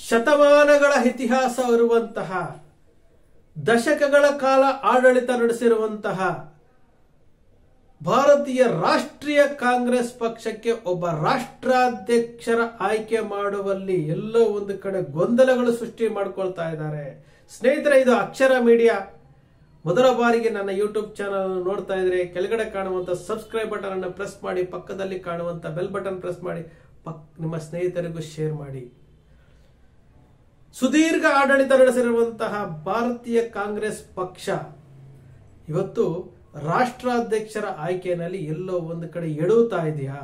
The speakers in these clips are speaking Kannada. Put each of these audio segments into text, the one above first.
ಶತಮಾನಗಳ ಇತಿಹಾಸ ಇರುವಂತಹ ದಶಕಗಳ ಕಾಲ ಆಡಳಿತ ನಡೆಸಿರುವಂತಹ ಭಾರತೀಯ ರಾಷ್ಟ್ರೀಯ ಕಾಂಗ್ರೆಸ್ ಪಕ್ಷಕ್ಕೆ ಒಬ್ಬ ರಾಷ್ಟ್ರಾಧ್ಯಕ್ಷರ ಆಯ್ಕೆ ಮಾಡುವಲ್ಲಿ ಎಲ್ಲೋ ಒಂದು ಕಡೆ ಗೊಂದಲಗಳು ಸೃಷ್ಟಿ ಮಾಡ್ಕೊಳ್ತಾ ಇದ್ದಾರೆ ಸ್ನೇಹಿತರೆ ಇದು ಅಕ್ಷರ ಮೀಡಿಯಾ ಮೊದಲ ಬಾರಿಗೆ ನನ್ನ ಯೂಟ್ಯೂಬ್ ಚಾನಲ್ ನೋಡ್ತಾ ಇದ್ರೆ ಕೆಳಗಡೆ ಕಾಣುವಂತ ಸಬ್ಸ್ಕ್ರೈಬ್ ಬಟನ್ ಅನ್ನು ಪ್ರೆಸ್ ಮಾಡಿ ಪಕ್ಕದಲ್ಲಿ ಕಾಣುವಂತ ಬೆಲ್ ಬಟನ್ ಪ್ರೆಸ್ ಮಾಡಿ ಪಕ್ ನಿಮ್ಮ ಸ್ನೇಹಿತರಿಗೂ ಶೇರ್ ಮಾಡಿ ಸುದೀರ್ಘ ಆಡಳಿತ ನಡೆಸಿರುವಂತಹ ಭಾರತೀಯ ಕಾಂಗ್ರೆಸ್ ಪಕ್ಷ ಇವತ್ತು ರಾಷ್ಟ್ರಾಧ್ಯಕ್ಷರ ಆಯ್ಕೆಯಲ್ಲಿ ಎಲ್ಲೋ ಒಂದು ಕಡೆ ಎಡುತ್ತಾ ಇದೆಯಾ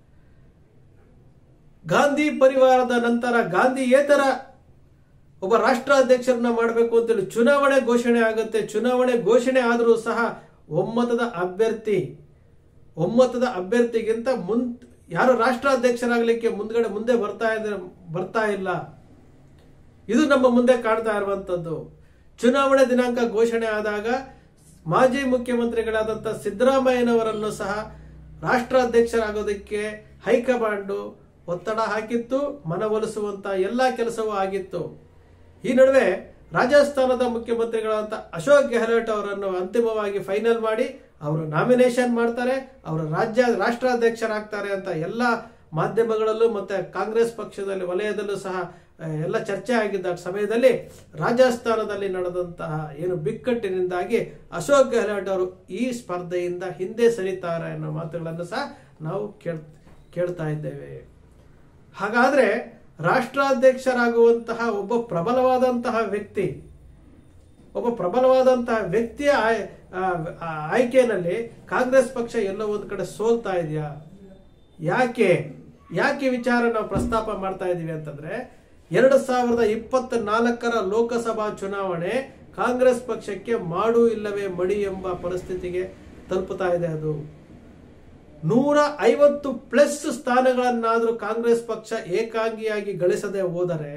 ಗಾಂಧಿ ಪರಿವಾರದ ನಂತರ ಗಾಂಧಿಯೇತರ ಒಬ್ಬ ರಾಷ್ಟ್ರಾಧ್ಯಕ್ಷರನ್ನ ಮಾಡಬೇಕು ಅಂತೇಳಿ ಚುನಾವಣೆ ಘೋಷಣೆ ಆಗುತ್ತೆ ಚುನಾವಣೆ ಘೋಷಣೆ ಆದರೂ ಸಹ ಒಮ್ಮತದ ಅಭ್ಯರ್ಥಿ ಒಮ್ಮತದ ಅಭ್ಯರ್ಥಿಗಿಂತ ಮುನ್ ಯಾರು ರಾಷ್ಟ್ರಾಧ್ಯಕ್ಷರಾಗಲಿಕ್ಕೆ ಮುಂದ್ಗಡೆ ಮುಂದೆ ಬರ್ತಾ ಇದ್ರೆ ಬರ್ತಾ ಇಲ್ಲ ಇದು ನಮ್ಮ ಮುಂದೆ ಕಾಣ್ತಾ ಇರುವಂತದ್ದು ಚುನಾವಣೆ ದಿನಾಂಕ ಘೋಷಣೆ ಆದಾಗ ಮಾಜಿ ಮುಖ್ಯಮಂತ್ರಿಗಳಾದಂಥ ಸಿದ್ದರಾಮಯ್ಯನವರನ್ನು ಸಹ ರಾಷ್ಟ್ರಾಧ್ಯಕ್ಷರಾಗೋದಕ್ಕೆ ಹೈಕಮಾಂಡ್ ಒತ್ತಡ ಹಾಕಿತ್ತು ಮನವೊಲಿಸುವಂತ ಎಲ್ಲಾ ಕೆಲಸವೂ ಆಗಿತ್ತು ಈ ನಡುವೆ ರಾಜಸ್ಥಾನದ ಮುಖ್ಯಮಂತ್ರಿಗಳಾದಂಥ ಅಶೋಕ್ ಗೆಹ್ಲೋಟ್ ಅವರನ್ನು ಅಂತಿಮವಾಗಿ ಫೈನಲ್ ಮಾಡಿ ಅವರು ನಾಮಿನೇಷನ್ ಮಾಡ್ತಾರೆ ಅವರು ರಾಜ್ಯ ರಾಷ್ಟ್ರಾಧ್ಯಕ್ಷರಾಗ್ತಾರೆ ಅಂತ ಎಲ್ಲ ಮಾಧ್ಯಮಗಳಲ್ಲೂ ಮತ್ತೆ ಕಾಂಗ್ರೆಸ್ ಪಕ್ಷದಲ್ಲಿ ವಲಯದಲ್ಲೂ ಸಹ ಆ, ಎಲ್ಲ ಚರ್ಚೆ ಆಗಿದ್ದ ಸಮಯದಲ್ಲಿ ರಾಜಸ್ಥಾನದಲ್ಲಿ ನಡೆದಂತಹ ಏನು ಬಿಕ್ಕಟ್ಟಿನಿಂದಾಗಿ ಅಶೋಕ್ ಗೆಹ್ಲೋಟ್ ಅವರು ಈ ಸ್ಪರ್ಧೆಯಿಂದ ಹಿಂದೆ ಸರಿತಾರೆ ಅನ್ನೋ ಮಾತುಗಳನ್ನು ಸಹ ನಾವು ಕೇಳ್ ಕೇಳ್ತಾ ಇದ್ದೇವೆ ಹಾಗಾದ್ರೆ ರಾಷ್ಟ್ರಾಧ್ಯಕ್ಷರಾಗುವಂತಹ ಒಬ್ಬ ಪ್ರಬಲವಾದಂತಹ ವ್ಯಕ್ತಿ ಒಬ್ಬ ಪ್ರಬಲವಾದಂತಹ ವ್ಯಕ್ತಿಯ ಆಯ್- ಆ- ಆ ಆಯ್ಕೆಯಲ್ಲಿ ಕಾಂಗ್ರೆಸ್ ಪಕ್ಷ ಎಲ್ಲೋ ಒಂದು ಕಡೆ ಸೋಲ್ತಾ ಇದೆಯಾ ಯಾಕೆ ಯಾಕೆ ವಿಚಾರ ನಾವು ಪ್ರಸ್ತಾಪ ಮಾಡ್ತಾ ಇದೀವಿ ಅಂತಂದ್ರೆ ಎರಡು ಸಾವಿರದ ಇಪ್ಪತ್ತ ನಾಲ್ಕರ ಲೋಕಸಭಾ ಚುನಾವಣೆ ಕಾಂಗ್ರೆಸ್ ಪಕ್ಷಕ್ಕೆ ಮಾಡು ಇಲ್ಲವೇ ಮಡಿ ಎಂಬ ಪರಿಸ್ಥಿತಿಗೆ ತಲುಪುತ್ತಾ ಇದೆ ಅದು ನೂರ ಐವತ್ತು ಪ್ಲಸ್ ಸ್ಥಾನಗಳನ್ನಾದ್ರೂ ಕಾಂಗ್ರೆಸ್ ಪಕ್ಷ ಏಕಾಂಗಿಯಾಗಿ ಗಳಿಸದೆ ಹೋದರೆ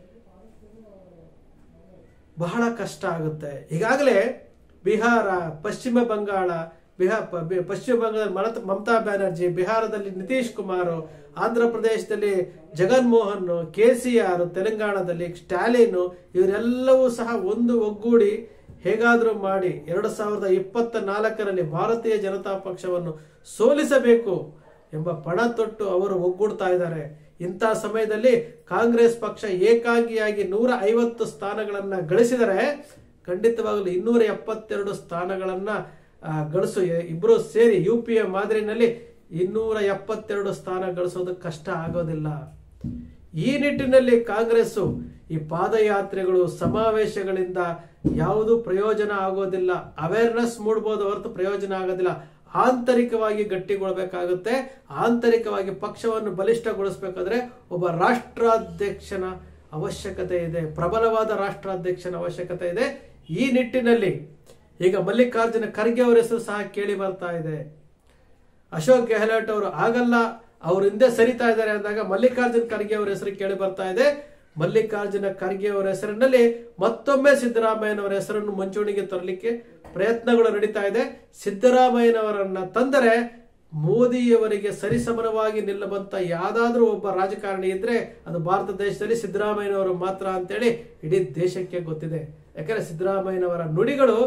ಬಹಳ ಕಷ್ಟ ಆಗುತ್ತೆ ಈಗಾಗಲೇ ಬಿಹಾರ ಪಶ್ಚಿಮ ಬಂಗಾಳ ಬಿಹಾರ ಪಶ್ಚಿಮ ಬಂಗಾಳದಲ್ಲಿ ಮಮತಾ ಮಮತಾ ಬ್ಯಾನರ್ಜಿ ಬಿಹಾರದಲ್ಲಿ ನಿತೀಶ್ ಕುಮಾರ್ ಆಂಧ್ರ ಪ್ರದೇಶದಲ್ಲಿ ಜಗನ್ಮೋಹನ್ ಕೆ ಸಿ ಆರ್ ತೆಲಂಗಾಣದಲ್ಲಿ ಸ್ಟಾಲಿನ್ ಇವರೆಲ್ಲವೂ ಸಹ ಒಂದು ಒಗ್ಗೂಡಿ ಹೇಗಾದರೂ ಮಾಡಿ ಎರಡು ಸಾವಿರದ ಇಪ್ಪತ್ತ ನಾಲ್ಕರಲ್ಲಿ ಭಾರತೀಯ ಜನತಾ ಪಕ್ಷವನ್ನು ಸೋಲಿಸಬೇಕು ಎಂಬ ಪಣ ತೊಟ್ಟು ಅವರು ಒಗ್ಗೂಡ್ತಾ ಇದ್ದಾರೆ ಇಂಥ ಸಮಯದಲ್ಲಿ ಕಾಂಗ್ರೆಸ್ ಪಕ್ಷ ಏಕಾಂಗಿಯಾಗಿ ನೂರ ಐವತ್ತು ಸ್ಥಾನಗಳನ್ನ ಗಳಿಸಿದರೆ ಖಂಡಿತವಾಗಲೂ ಇನ್ನೂರ ಎಪ್ಪತ್ತೆರಡು ಸ್ಥಾನಗಳನ್ನ ಆ, ಗಳಿಸು ಇಬ್ರು ಸೇರಿ ಯು ಪಿ ಎ ಮಾದರಿನಲ್ಲಿ ಇನ್ನೂರ ಎಪ್ಪತ್ತೆರಡು ಸ್ಥಾನ ಗಳಿಸೋದು ಕಷ್ಟ ಆಗೋದಿಲ್ಲ ಈ ನಿಟ್ಟಿನಲ್ಲಿ ಕಾಂಗ್ರೆಸ್ ಈ ಪಾದಯಾತ್ರೆಗಳು ಸಮಾವೇಶಗಳಿಂದ ಯಾವುದು ಪ್ರಯೋಜನ ಆಗೋದಿಲ್ಲ ಅವೇರ್ನೆಸ್ ಮೂಡ್ಬೋದು ಹೊರತು ಪ್ರಯೋಜನ ಆಗೋದಿಲ್ಲ ಆಂತರಿಕವಾಗಿ ಗಟ್ಟಿಗೊಳ್ಬೇಕಾಗುತ್ತೆ ಆಂತರಿಕವಾಗಿ ಪಕ್ಷವನ್ನು ಬಲಿಷ್ಠಗೊಳಿಸಬೇಕಾದ್ರೆ ಒಬ್ಬ ರಾಷ್ಟ್ರಾಧ್ಯಕ್ಷನ ಅವಶ್ಯಕತೆ ಇದೆ ಪ್ರಬಲವಾದ ರಾಷ್ಟ್ರಾಧ್ಯಕ್ಷನ ಅವಶ್ಯಕತೆ ಇದೆ ಈ ನಿಟ್ಟಿನಲ್ಲಿ ಈಗ ಮಲ್ಲಿಕಾರ್ಜುನ ಖರ್ಗೆ ಅವರ ಹೆಸರು ಸಹ ಕೇಳಿ ಬರ್ತಾ ಇದೆ ಅಶೋಕ್ ಗೆಹ್ಲೋಟ್ ಅವರು ಆಗಲ್ಲ ಅವ್ರ ಹಿಂದೆ ಸರಿತಾ ಇದ್ದಾರೆ ಅಂದಾಗ ಮಲ್ಲಿಕಾರ್ಜುನ್ ಖರ್ಗೆ ಅವರ ಹೆಸರು ಕೇಳಿ ಬರ್ತಾ ಇದೆ ಮಲ್ಲಿಕಾರ್ಜುನ ಖರ್ಗೆ ಅವರ ಹೆಸರಿನಲ್ಲಿ ಮತ್ತೊಮ್ಮೆ ಸಿದ್ದರಾಮಯ್ಯನವರ ಹೆಸರನ್ನು ಮುಂಚೂಣಿಗೆ ತರಲಿಕ್ಕೆ ಪ್ರಯತ್ನಗಳು ನಡೀತಾ ಇದೆ ಸಿದ್ದರಾಮಯ್ಯನವರನ್ನ ತಂದರೆ ಮೋದಿಯವರಿಗೆ ಸರಿಸಮನವಾಗಿ ನಿಲ್ಲುವಂತ ಯಾವ್ದಾದ್ರೂ ಒಬ್ಬ ರಾಜಕಾರಣಿ ಇದ್ರೆ ಅದು ಭಾರತ ದೇಶದಲ್ಲಿ ಸಿದ್ದರಾಮಯ್ಯನವರು ಮಾತ್ರ ಅಂತೇಳಿ ಇಡೀ ದೇಶಕ್ಕೆ ಗೊತ್ತಿದೆ ಯಾಕಂದ್ರೆ ಸಿದ್ದರಾಮಯ್ಯನವರ ನುಡಿಗಳು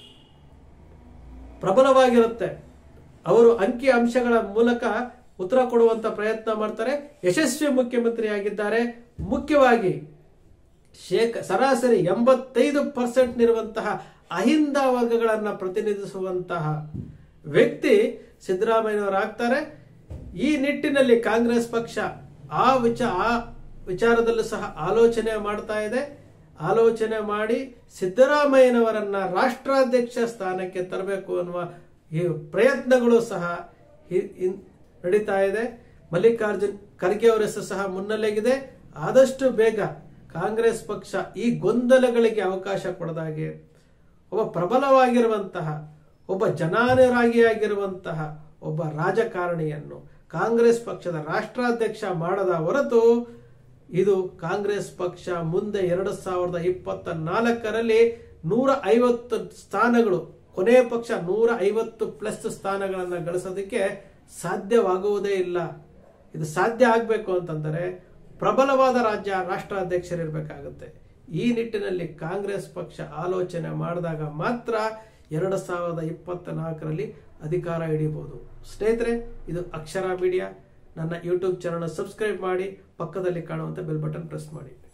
ಪ್ರಬಲವಾಗಿರುತ್ತೆ ಅವರು ಅಂಕಿ ಅಂಶಗಳ ಮೂಲಕ ಉತ್ತರ ಕೊಡುವಂತ ಪ್ರಯತ್ನ ಮಾಡ್ತಾರೆ ಯಶಸ್ವಿ ಮುಖ್ಯಮಂತ್ರಿ ಆಗಿದ್ದಾರೆ ಮುಖ್ಯವಾಗಿ ಶೇಕ ಸರಾಸರಿ ಎಂಬತ್ತೈದು ಪರ್ಸೆಂಟ್ ಇರುವಂತಹ ಅಹಿಂದ ವರ್ಗಗಳನ್ನ ಪ್ರತಿನಿಧಿಸುವಂತಹ ವ್ಯಕ್ತಿ ಸಿದ್ದರಾಮಯ್ಯನವರು ಆಗ್ತಾರೆ ಈ ನಿಟ್ಟಿನಲ್ಲಿ ಕಾಂಗ್ರೆಸ್ ಪಕ್ಷ ಆ ವಿಚ ಆ ವಿಚಾರದಲ್ಲೂ ಸಹ ಆಲೋಚನೆ ಮಾಡ್ತಾ ಇದೆ ಆಲೋಚನೆ ಮಾಡಿ ಸಿದ್ದರಾಮಯ್ಯನವರನ್ನ ರಾಷ್ಟ್ರಾಧ್ಯಕ್ಷ ಸ್ಥಾನಕ್ಕೆ ತರಬೇಕು ಅನ್ನುವ ಈ ಪ್ರಯತ್ನಗಳು ಸಹ ಹಿ- ಇನ್- ನಡೀತಾ ಇದೆ ಮಲ್ಲಿಕಾರ್ಜುನ್ ಖರ್ಗೆ ಅವರ ಹೆಸರು ಸಹ ಮುನ್ನೆಲೆಗಿದೆ ಆದಷ್ಟು ಬೇಗ ಕಾಂಗ್ರೆಸ್ ಪಕ್ಷ ಈ ಗೊಂದಲಗಳಿಗೆ ಅವಕಾಶ ಕೊಡದಾಗೆ ಒಬ್ಬ ಪ್ರಬಲವಾಗಿರುವಂತಹ ಒಬ್ಬ ಜನಾನುರಾಗಿಯಾಗಿರುವಂತಹ ಒಬ್ಬ ರಾಜಕಾರಣಿಯನ್ನು ಕಾಂಗ್ರೆಸ್ ಪಕ್ಷದ ರಾಷ್ಟ್ರಾಧ್ಯಕ್ಷ ಮಾಡದ ಹೊರತು ಇದು ಕಾಂಗ್ರೆಸ್ ಪಕ್ಷ ಮುಂದೆ ಎರಡು ಸಾವಿರದ ಇಪ್ಪತ್ತ ನಾಲ್ಕರಲ್ಲಿ ನೂರ ಐವತ್ತು ಸ್ಥಾನಗಳು ಕೊನೆಯ ಪಕ್ಷ ನೂರ ಐವತ್ತು ಪ್ಲಸ್ ಸ್ಥಾನಗಳನ್ನು ಗಳಿಸೋದಕ್ಕೆ ಸಾಧ್ಯವಾಗುವುದೇ ಇಲ್ಲ ಇದು ಸಾಧ್ಯ ಆಗಬೇಕು ಅಂತಂದರೆ ಪ್ರಬಲವಾದ ರಾಜ್ಯ ರಾಷ್ಟ್ರಾಧ್ಯಕ್ಷರಿರಬೇಕಾಗುತ್ತೆ ಈ ನಿಟ್ಟಿನಲ್ಲಿ ಕಾಂಗ್ರೆಸ್ ಪಕ್ಷ ಆಲೋಚನೆ ಮಾಡಿದಾಗ ಮಾತ್ರ ಎರಡು ಸಾವಿರದ ಇಪ್ಪತ್ತ ನಾಲ್ಕರಲ್ಲಿ ಅಧಿಕಾರ ಹಿಡಿಯಬಹುದು ಸ್ನೇಹಿತರೆ ಇದು ಅಕ್ಷರ ಮೀಡಿಯಾ ನನ್ನ ಯೂಟ್ಯೂಬ್ ಚಾನಲ್ ಸಬ್ಸ್ಕ್ರೈಬ್ ಮಾಡಿ ಪಕ್ಕದಲ್ಲಿ ಕಾಣುವಂಥ ಬೆಲ್ ಬಟನ್ ಪ್ರೆಸ್ ಮಾಡಿ